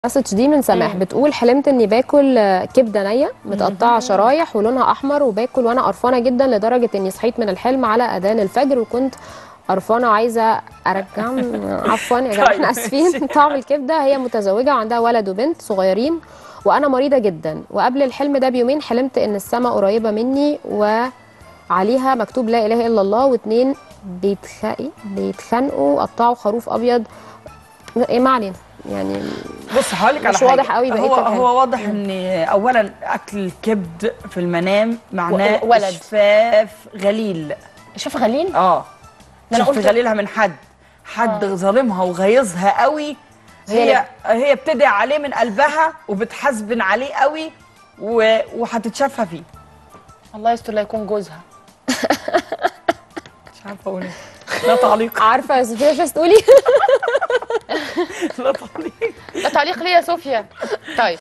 المسج دي من سماح بتقول حلمت اني باكل آه، كبده نيه متقطعه شرايح ولونها احمر وباكل وانا قرفانه جدا لدرجه اني صحيت من الحلم على اذان الفجر وكنت قرفانه وعايزه ارجع عفوا يا جماعه احنا طيب، اسفين ماشي. طعم الكبده هي متزوجه وعندها ولد وبنت صغيرين وانا مريضه جدا وقبل الحلم ده بيومين حلمت ان السماء قريبه مني وعليها مكتوب لا اله الا الله واتنين بيتخ... بيتخانقوا قطعوا خروف ابيض ايه ما علينا يعني بص هقولك على مش حاجه واضح قوي بقية هو الكلام. هو واضح ان اولا اكل الكبد في المنام معناه و- ولد. اشفاف غليل شوف غليل اه ده أنا شفت قلت- غليلها من حد حد ظالمها وغيظها قوي هي هي بتدعي عليه من قلبها وبتحاسبن عليه قوي و... وهتتشافى فيه الله يستر لا يكون جوزها مش عارفه اقول ايه لا تعليق عارفه يا صوفيا مش عايزة تقولي لا تعليق ده تعليق ليه يا صوفيا طيب